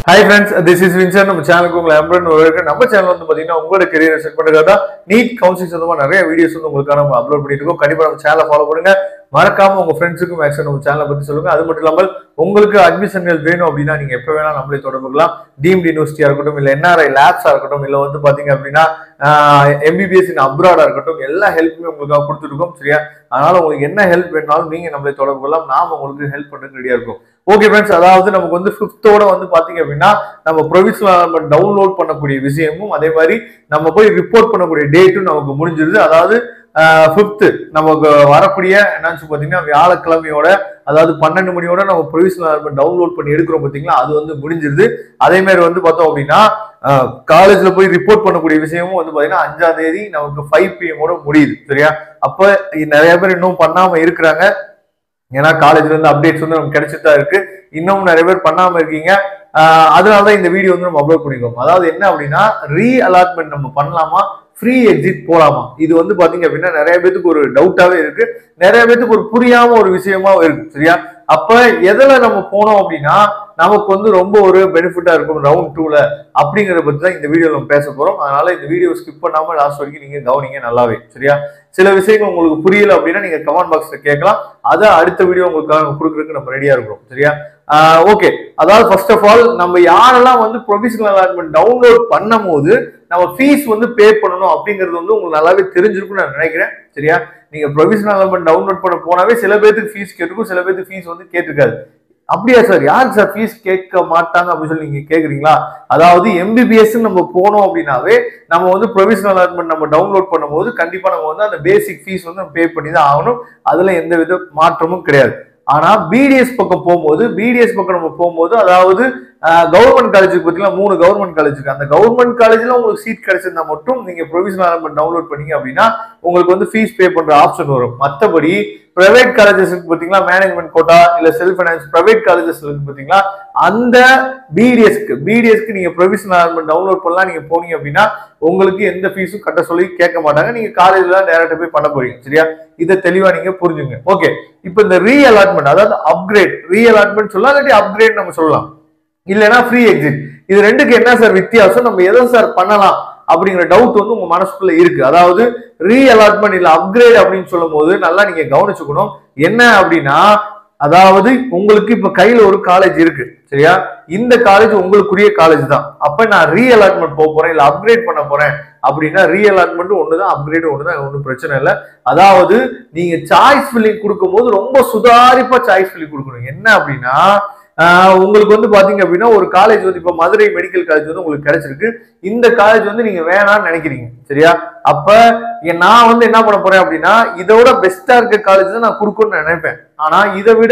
hi friends this is வின்சர் நம்ம சேனலுக்கு உங்களை அம்பரன் இருக்கு நம்ம சேனல் வந்து பாத்தீங்கன்னா உங்களோட கெரியர் செட் பண்றதுக்காக தான் நீட் கவுன்சிலிங் சொந்தமா நிறைய வீடியோஸ் வந்து உங்களுக்காக நம்ம அப்லோட் பண்ணிட்டு இருக்கோம் கண்டிப்பா நம்ம சேனலை ஃபாலோ பண்ணுங்க மறக்காம உங்க ஃப்ரெண்ட்ஸுக்கும் மேக்ஸிமம் நம்ம சேனலை பத்தி சொல்லுங்க அது மட்டும் இல்லாமல் உங்களுக்கு அட்மிஷன்கள் வேணும் அப்படின்னா நீங்க எப்ப வேணா நம்மளே தொடர்புக்கலாம் டீம்டு யூனிவர்சிட்டியா இருக்கட்டும் இல்ல என்ஆர்ஐ லேப்ஸா இருக்கட்டும் இல்ல வந்து பாத்தீங்க அப்படின்னா எம்பிபிஎஸ் இன் அப்ராடா இருக்கட்டும் எல்லா ஹெல்ப்புமே உங்களுக்காக கொடுத்துருக்கோம் சரியா அதனால உங்களுக்கு என்ன ஹெல்ப் வேணாலும் நீங்க நம்மளை தொடர்பு கொள்ளலாம் நாம உங்களுக்கு ஹெல்ப் பண்றதுக்கு ரெடியா இருக்கும் ஓகே ஃப்ரெண்ட்ஸ் அதாவது நமக்கு வந்து ஃபிஃப்த்தோட வந்து பாத்தீங்க அப்படின்னா நம்ம ப்ரொவிஷனல் நம்ம டவுன்லோட் பண்ணக்கூடிய விஷயமும் அதே மாதிரி நம்ம போய் ரிப்போர்ட் பண்ணக்கூடிய டேட்டும் நமக்கு முடிஞ்சிருது அதாவது ஃபிஃப்த்து நமக்கு வரக்கூடிய என்னன்னு பார்த்தீங்கன்னா வியாழக்கிழமையோட அதாவது பன்னெண்டு மணியோட நம்ம ப்ரொவிஷனல் டவுன்லோட் பண்ணி எடுக்கிறோம் பார்த்தீங்களா அது வந்து முடிஞ்சிருது அதே மாதிரி வந்து பார்த்தோம் அப்படின்னா காலேஜ்ல போய் ரிப்போர்ட் பண்ணக்கூடிய விஷயமும் வந்து பாத்தீங்கன்னா அஞ்சாம் தேதி நமக்கு ஃபைவ் பிஎமோட முடியுது சரியா அப்ப நிறைய பேர் இன்னும் பண்ணாம இருக்கிறாங்க ஏன்னா காலேஜ்ல இருந்து அப்டேட்ஸ் வந்து நமக்கு கிடைச்சிட்டு தான் இருக்கு இன்னும் நிறைய பேர் பண்ணாம இருக்கீங்க ஆஹ் அதனாலதான் இந்த வீடியோ வந்து நம்ம அப்லோட் பண்ணிக்கோம் அதாவது என்ன அப்படின்னா ரீ அலாட்மெண்ட் நம்ம பண்ணலாமா ஃப்ரீ எக்ஸிட் போலாமா இது வந்து பாத்தீங்க அப்படின்னா நிறைய பேத்துக்கு ஒரு டவுட்டாவே இருக்கு நிறைய பேத்துக்கு ஒரு புரியாம ஒரு விஷயமா இருக்கு சரியா அப்ப எதுல நம்ம போனோம் அப்படின்னா நமக்கு வந்து ரொம்ப ஒரு பெனிஃபிட்டா இருக்கும் ரவுண்ட் டூல அப்படிங்கறத பத்தி தான் இந்த வீடியோ நம்ம பேச போறோம் அதனால இந்த வீடியோ ஸ்கிப் பண்ணாம லாஸ்ட் வரைக்கும் நீங்க கவனிங்க நல்லாவே சரியா சில விஷயங்கள் உங்களுக்கு புரியல அப்படின்னா நீங்க கமெண்ட் பாக்ஸ்ல கேட்கலாம் அதை அடுத்த வீடியோ உங்களுக்காக கொடுக்கறதுக்கு நம்ம ரெடியா இருக்கிறோம் சரியா ஓகே அதாவது ஃபர்ஸ்ட் ஆஃப் ஆல் நம்ம யாரெல்லாம் வந்து ப்ரொஃபஷனல் அலாட்மெண்ட் டவுன்லோட் பண்ணும் போது நம்ம ஃபீஸ் வந்து பே பண்ணணும் அப்படிங்கிறது வந்து உங்களுக்கு நல்லாவே தெரிஞ்சிருக்கும்னு நான் நினைக்கிறேன் சரியா நீங்க ப்ரொஃபஷனல் அலாட்மெண்ட் டவுன்லோட் பண்ண போனாவே சில பேருக்கு ஃபீஸ் கேட்டிருக்கும் சில பேருக்கு ஃபீஸ் வந்து கேட்டிருக்காது அப்படியா சார் யார் சார் ஃபீஸ் கேட்க மாட்டாங்க அப்படின்னு சொல்லி நீங்க கேக்குறீங்களா அதாவது எம்பிபிஎஸ் நம்ம போனோம் அப்படின்னாவே நம்ம வந்து ப்ரொவிஷனல் அலாட்மெண்ட் நம்ம டவுன்லோட் பண்ணும்போது கண்டிப்பா நம்ம வந்து அந்த பேசிக் ஃபீஸ் வந்து பே பண்ணி தான் ஆகணும் அதுல எந்த வித மாற்றமும் கிடையாது ஆனா பிடிஎஸ் பக்கம் போகும்போது பிடிஎஸ் பக்கம் நம்ம போகும்போது அதாவது கவர்மெண்ட் காலேஜுக்கு பார்த்தீங்கன்னா மூணு கவர்மெண்ட் காலேஜ் இருக்கு அந்த கவர்மெண்ட் காலேஜ்ல உங்களுக்கு சீட் கிடைச்சிருந்தா மட்டும் நீங்க ப்ரொவிஷனல் அலாட்மெண்ட் டவுன்லோட் பண்ணீங்க அப்படின்னா உங்களுக்கு வந்து ஃபீஸ் பே பண்ற ஆப்ஷன் வரும் மற்றபடி பிரைவேட் காலேஜஸ் இருக்கு பாத்தீங்களா மேனேஜ்மெண்ட் கோட்டா இல்ல செல்ஃப் ஃபைனான்ஸ் பிரைவேட் காலேஜஸ் இருக்கு பாத்தீங்களா அந்த பிடிஎஸ்க்கு பிடிஎஸ்க்கு நீங்க ப்ரொவிஷனல் அலாட்மெண்ட் டவுன்லோட் பண்ணலாம் நீங்க போனீங்க அப்படின்னா உங்களுக்கு எந்த ஃபீஸும் கட்ட சொல்லி கேட்க மாட்டாங்க நீங்க காலேஜ்ல டேரக்டா போய் பண்ண போறீங்க சரியா இதை தெளிவா நீங்க புரிஞ்சுங்க ஓகே இப்போ இந்த ரீ அலாட்மெண்ட் அதாவது அப்கிரேட் ரீ அலாட்மெண்ட் சொல்லலாம் இல்லாட்டி அப்கிரேட் நம்ம சொல்லலாம் இல்லைன்னா ஃப்ரீ எக்ஸிட் இது ரெண்டுக்கு என்ன சார் வித்தியாசம் நம்ம எதை சார் பண்ணலாம் அப்படிங்கிற டவுட் வந்து உங்க மனசுக்குள்ள இருக்கு அதாவது ரீ அலாட்மெண்ட் இல்ல அப்கிரேட் அப்படின்னு சொல்லும் போது நல்லா நீங்க கவனிச்சுக்கணும் என்ன அப்படின்னா அதாவது உங்களுக்கு இப்ப கையில ஒரு காலேஜ் இருக்கு சரியா இந்த காலேஜ் உங்களுக்குரிய காலேஜ் தான் அப்ப நான் ரீ அலாட்மெண்ட் போக போறேன் இல்ல அப்கிரேட் பண்ண போறேன் அப்படின்னா ரீ அலாட்மெண்ட் ஒண்ணுதான் அப்கிரேட் ஒண்ணுதான் ஒன்றும் பிரச்சனை இல்லை அதாவது நீங்க சாய்ஸ் ஃபில்லிங் கொடுக்கும் போது ரொம்ப சுதாரிப்பா சாய்ஸ் ஃபில்லிங் கொடுக்கணும் என்ன அப்படின்னா உங்களுக்கு வந்து பாத்தீங்க அப்படின்னா ஒரு காலேஜ் வந்து இப்ப மதுரை மெடிக்கல் காலேஜ் வந்து உங்களுக்கு கிடைச்சிருக்கு இந்த காலேஜ் வந்து நீங்க வேணாம்னு நினைக்கிறீங்க சரியா அப்ப நான் வந்து என்ன பண்ண போறேன் அப்படின்னா இதோட பெஸ்டா இருக்க காலேஜ் தான் நான் கொடுக்கணும்னு நினைப்பேன் ஆனா இதை விட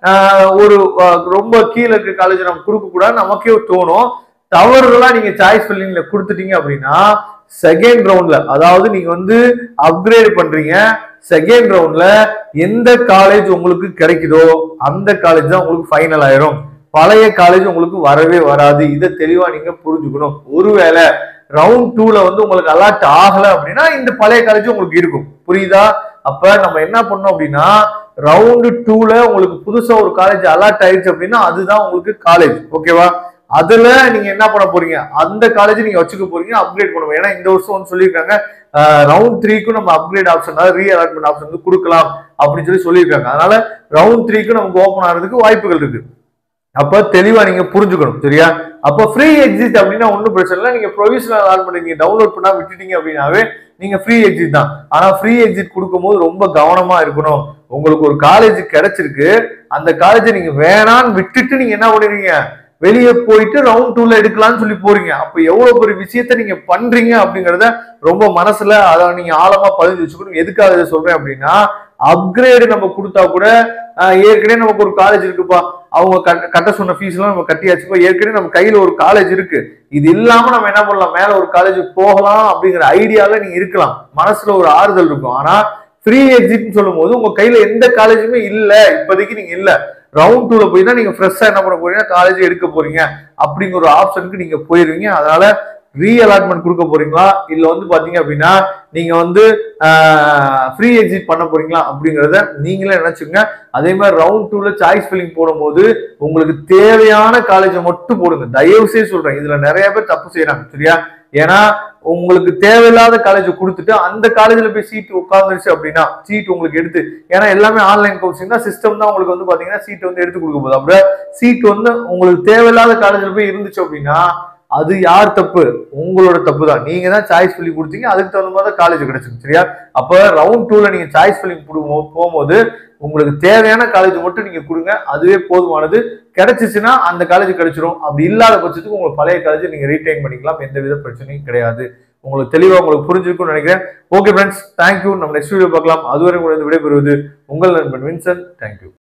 ஒரு ரொம்ப கீழே இருக்க காலேஜ் நம்ம கொடுக்க கூடாது நமக்கே தோணும் தவறுலாம் நீங்க சாய்ஸ் ஃபில்லிங்ல கொடுத்துட்டீங்க அப்படின்னா செகண்ட் ரவுண்ட்ல அதாவது நீங்க வந்து அப்கிரேட் பண்றீங்க செகண்ட் ரவுண்ட்ல எந்த காலேஜ் உங்களுக்கு கிடைக்குதோ அந்த காலேஜ் தான் உங்களுக்கு ஃபைனல் ஆயிரும் பழைய காலேஜ் உங்களுக்கு வரவே வராது இதை தெளிவா நீங்க புரிஞ்சுக்கணும் ஒருவேளை ரவுண்ட் டூல வந்து உங்களுக்கு அலாட் ஆகல அப்படின்னா இந்த பழைய காலேஜ் உங்களுக்கு இருக்கும் புரியுதா அப்ப நம்ம என்ன பண்ணோம் அப்படின்னா ரவுண்டு டூல உங்களுக்கு புதுசா ஒரு காலேஜ் அலாட் ஆயிடுச்சு அப்படின்னா அதுதான் உங்களுக்கு காலேஜ் ஓகேவா அதுல நீங்க என்ன பண்ண போறீங்க அந்த காலேஜ் நீங்க வச்சுக்க போறீங்க அப்கிரேட் பண்ணுவோம் ஏன்னா இந்த வருஷம் வந்து சொல்லியிருக்காங்க ரவுண்ட் த்ரீக்கும் நம்ம அப்கிரேட் ஆப்ஷன் அதாவது ரீ அலாட்மெண்ட் ஆப்ஷன் வந்து கொடுக்கலாம் அப்படின்னு சொல்லி சொல்லியிருக்காங்க அதனால ரவுண்ட் த்ரீக்கும் நமக்கு ஓப்பன் ஆகிறதுக்கு வாய்ப்புகள் இருக்கு அப்ப தெளிவா நீங்க புரிஞ்சுக்கணும் சரியா அப்ப ஃப்ரீ எக்ஸிட் அப்படின்னா ஒன்றும் பிரச்சனை இல்லை நீங்க ப்ரொவிஷனல் அலாட்மெண்ட் நீங்க டவுன்லோட் பண்ணா விட்டுட்டீங்க அப்படின்னாவே நீங்க ஃப்ரீ எக்ஸிட் தான் ஆனா ஃப்ரீ எக்ஸிட் கொடுக்கும்போது ரொம்ப கவனமா இருக்கணும் உங்களுக்கு ஒரு காலேஜ் கிடைச்சிருக்கு அந்த காலேஜை நீங்க வேணான்னு விட்டுட்டு நீங்க என்ன பண்ணுவீங்க வெளியே போயிட்டு ரவுண்ட் டூல எடுக்கலாம்னு சொல்லி போறீங்க அப்ப எவ்வளவு பெரிய விஷயத்த நீங்க பண்றீங்க அப்படிங்கறத ரொம்ப மனசுல அதை நீங்க ஆழமா பதிஞ்சு வச்சுக்கணும் எதுக்காக இதை சொல்றேன் அப்படின்னா அப்கிரேடு நம்ம கொடுத்தா கூட ஏற்கனவே நமக்கு ஒரு காலேஜ் இருக்குப்பா அவங்க கட்ட சொன்ன ஃபீஸ் எல்லாம் நம்ம கட்டியாச்சுப்பா ஏற்கனவே நம்ம கையில ஒரு காலேஜ் இருக்கு இது இல்லாம நம்ம என்ன பண்ணலாம் மேல ஒரு காலேஜ் போகலாம் அப்படிங்கிற ஐடியால நீங்க இருக்கலாம் மனசுல ஒரு ஆறுதல் இருக்கும் ஆனா ஃப்ரீ எக்ஸிட்னு சொல்லும் போது உங்க கையில எந்த காலேஜுமே இல்ல இப்போதைக்கு நீங்க இல்ல ரவுண்ட் டூல போய் தான் நீங்க ஃப்ரெஷ்ஷா என்ன பண்ண போறீங்க காலேஜ் எடுக்க போறீங்க அப்படிங்கிற ஒரு ஆப்ஷனுக்கு நீங்க போயிருவீங்க அதனால ரீ அலாட்மெண்ட் கொடுக்க போறீங்களா இல்ல வந்து பாத்தீங்க அப்படின்னா நீங்க வந்து ஃப்ரீ எக்ஸிட் பண்ண போறீங்களா அப்படிங்கறத நீங்களே நினைச்சுங்க அதே மாதிரி ரவுண்ட் டூல சாய்ஸ் ஃபில்லிங் போடும்போது உங்களுக்கு தேவையான காலேஜை மட்டும் போடுங்க தயவு செய்து சொல்றேன் இதுல நிறைய பேர் தப்பு செய்யறாங்க சரியா ஏன்னா உங்களுக்கு தேவையில்லாத காலேஜ் கொடுத்துட்டு அந்த காலேஜ்ல போய் சீட் உட்காந்துருச்சு அப்படின்னா சீட் உங்களுக்கு எடுத்து ஏன்னா எல்லாமே ஆன்லைன் கவுன்சிலிங் தான் சிஸ்டம் தான் உங்களுக்கு வந்து பாத்தீங்கன்னா சீட் வந்து எடுத்து கொடுக்க போகுது அப்படியே சீட் வந்து உங்களுக்கு தேவையில்லாத காலேஜ்ல போய் இருந்துச்சு அப்படின்னா அது யார் தப்பு உங்களோட தப்பு தான் நீங்க தான் சாய்ஸ் ஃபில்லிங் கொடுத்தீங்க அதுக்கு தகுந்த மாதிரி காலேஜ் கிடைச்சிருக்கு சரியா அப்ப ரவுண்ட் டூல நீங்க சாய்ஸ் ஃபில்லிங் போகும்போது உங்களுக்கு தேவையான காலேஜ் மட்டும் நீங்க கொடுங்க அதுவே போதுமானது கிடைச்சிச்சுன்னா அந்த காலேஜ் கிடைச்சிரும் அப்படி இல்லாத பட்சத்துக்கு உங்களுக்கு பழைய காலேஜ் நீங்க ரீடைன் பண்ணிக்கலாம் எந்த வித பிரச்சனையும் கிடையாது உங்களுக்கு தெளிவா உங்களுக்கு புரிஞ்சிருக்கும்னு நினைக்கிறேன் ஓகே ஃப்ரெண்ட்ஸ் தேங்க்யூ நம்ம நெக்ஸ்ட் வீடியோ பார்க்கலாம் அதுவரை உங்களுக்கு விடைபெறுவது உங்கள் நண்பன் வின்சன் தேங்க்யூ